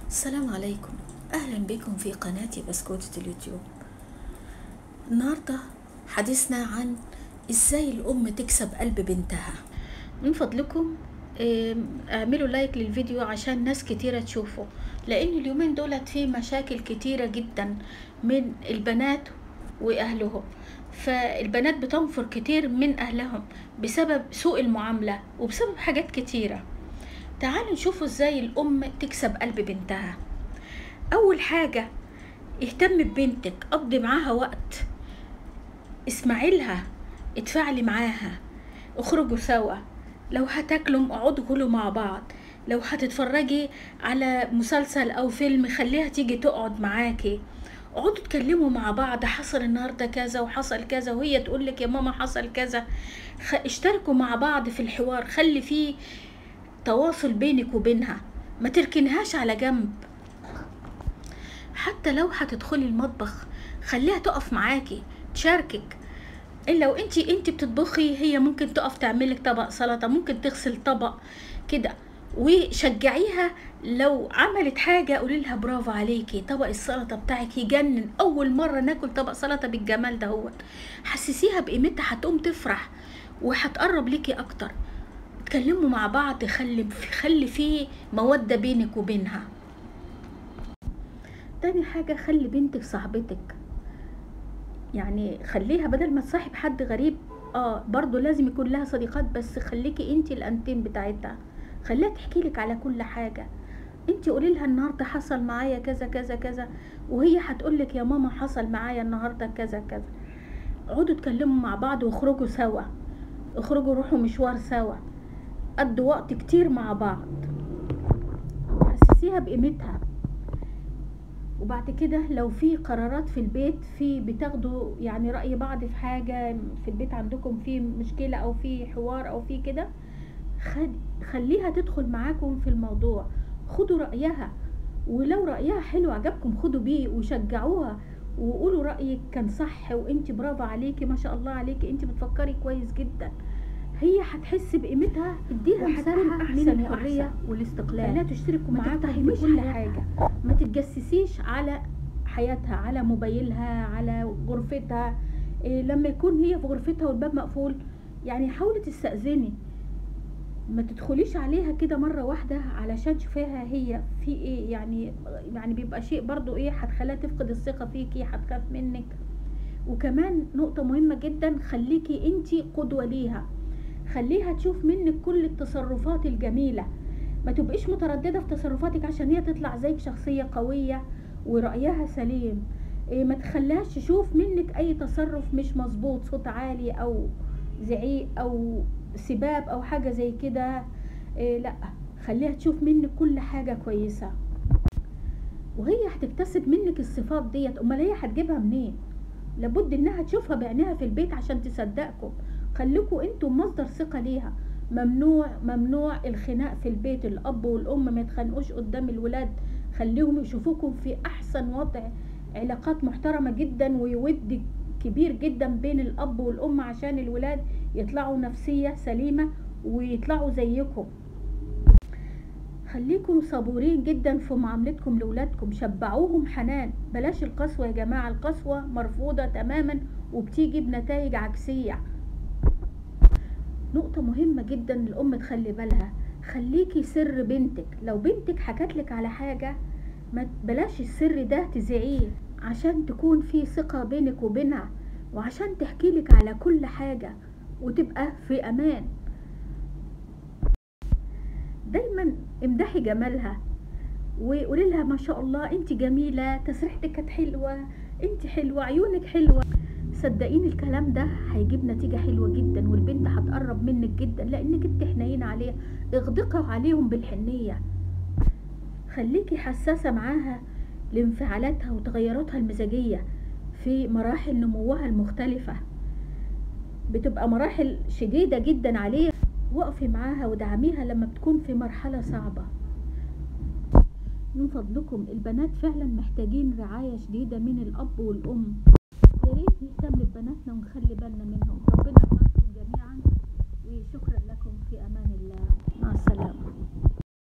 السلام عليكم أهلا بكم في قناتي بسكوتة اليوتيوب النهاردة حديثنا عن إزاي الأم تكسب قلب بنتها من فضلكم آم، اعملوا لايك للفيديو عشان ناس كتيرة تشوفه لأن اليومين دولت في مشاكل كتيرة جدا من البنات وأهلهم فالبنات بتنفر كتير من أهلهم بسبب سوء المعاملة وبسبب حاجات كتيرة تعالوا نشوفوا ازاي الأم تكسب قلب بنتها أول حاجة اهتم ببنتك قضي معاها وقت اسمعي لها اتفاعلي معاها اخرجوا سوا لو هتاكلوا اقعدوا كلوا مع بعض لو هتتفرجي على مسلسل او فيلم خليها تيجي تقعد معاكي اقعدوا اتكلموا مع بعض حصل النهارده كذا وحصل كذا وهي تقول لك يا ماما حصل كذا خ... اشتركوا مع بعض في الحوار خلي فيه تواصل بينك وبينها ما تركنهاش على جنب حتى لو هتدخلي المطبخ خليها تقف معاكي تشاركك الا لو انت انت بتطبخي هي ممكن تقف تعملك طبق سلطه ممكن تغسل طبق كده وشجعيها لو عملت حاجه قولي لها برافو عليكي طبق السلطه بتاعك يجنن اول مره ناكل طبق سلطه بالجمال دهوت حسسيها بقيمتها هتقوم تفرح وهتقرب ليكي اكتر اتكلموا مع بعض خلي خلي فيه موده بينك وبينها تاني حاجه خلي بنتك صاحبتك يعني خليها بدل ما تصاحب حد غريب اه برضو لازم يكون لها صديقات بس خليكي انت الانتين بتاعتها خليها تحكي لك على كل حاجه انت قولي لها النهارده حصل معايا كذا كذا كذا وهي هتقول لك يا ماما حصل معايا النهارده كذا كذا اقعدوا اتكلموا مع بعض واخرجوا سوا اخرجوا روحوا مشوار سوا قضوا وقت كتير مع بعض حسسيها بقيمتها وبعد كده لو في قرارات في البيت في بتاخدوا يعني رأي بعض في حاجة في البيت عندكم في مشكلة أو في حوار أو في كده خد خليها تدخل معاكم في الموضوع خدوا رأيها ولو رأيها حلو عجبكم خدوا بيه وشجعوها وقولوا رأيك كان صح وانت برافو عليكي ما شاء الله عليكي انت بتفكري كويس جدا هي هتحس بقيمتها اديها مساحه من الحريه والاستقلال خليها تشتركوا معاكم في كل حاجه ما تتجسسيش على حياتها على موبايلها على غرفتها إيه لما يكون هي في غرفتها والباب مقفول يعني حاولي تستأذني ما تدخليش عليها كده مرة واحدة علشان تشوفيها هي في ايه يعني يعني بيبقى شيء برضو ايه هتخليها تفقد الثقة فيكي هتخاف منك وكمان نقطة مهمة جدا خليكي انتي قدوة ليها خليها تشوف منك كل التصرفات الجميلة ما تبقيش مترددة في تصرفاتك عشان هي تطلع زيك شخصية قوية ورأيها سليم إيه ما تخليهاش تشوف منك اي تصرف مش مظبوط صوت عالي او زعيق او سباب او حاجة زي كده إيه لا خليها تشوف منك كل حاجة كويسة وهي هتكتسب منك الصفات ديت امال هي هتجيبها منين لابد انها تشوفها بعينها في البيت عشان تصدقكم خليكوا انتوا مصدر ثقة ليها ممنوع ممنوع الخناق في البيت الاب والام ما يتخانقوش قدام الولاد خليهم يشوفوكم في احسن وضع علاقات محترمة جدا ويود كبير جدا بين الاب والام عشان الولاد يطلعوا نفسية سليمة ويطلعوا زيكم خليكم صبورين جدا في معاملتكم لولادكم شبعوهم حنان بلاش القسوة يا جماعة القسوة مرفوضة تماما وبتيجي بنتائج عكسية نقطة مهمة جدا الأم تخلي بالها خليكي سر بنتك لو بنتك حكت لك على حاجة ما بلاش السر ده تذيعيه عشان تكون في ثقة بينك وبينها وعشان تحكي لك على كل حاجة وتبقى في أمان دايما امدحي جمالها وقولي لها ما شاء الله انت جميلة تسريحتك كانت حلوة انت حلوة عيونك حلوة صدقيني الكلام ده هيجيب نتيجة حلوة جدا والبنت هتقرب منك جدا لانك انت حنينة عليها اغدقوا عليهم بالحنية خليكي حساسة معاها لانفعالاتها وتغيراتها المزاجية في مراحل نموها المختلفة بتبقى مراحل شديدة جدا عليها وقفي معاها ودعميها لما بتكون في مرحلة صعبة من فضلكم البنات فعلا محتاجين رعاية شديدة من الأب والأم يا ريت نهتم ببناتنا ونخلي بالنا منهم ربنا يحفظكم جميعا وشكرا لكم في أمان الله مع السلامة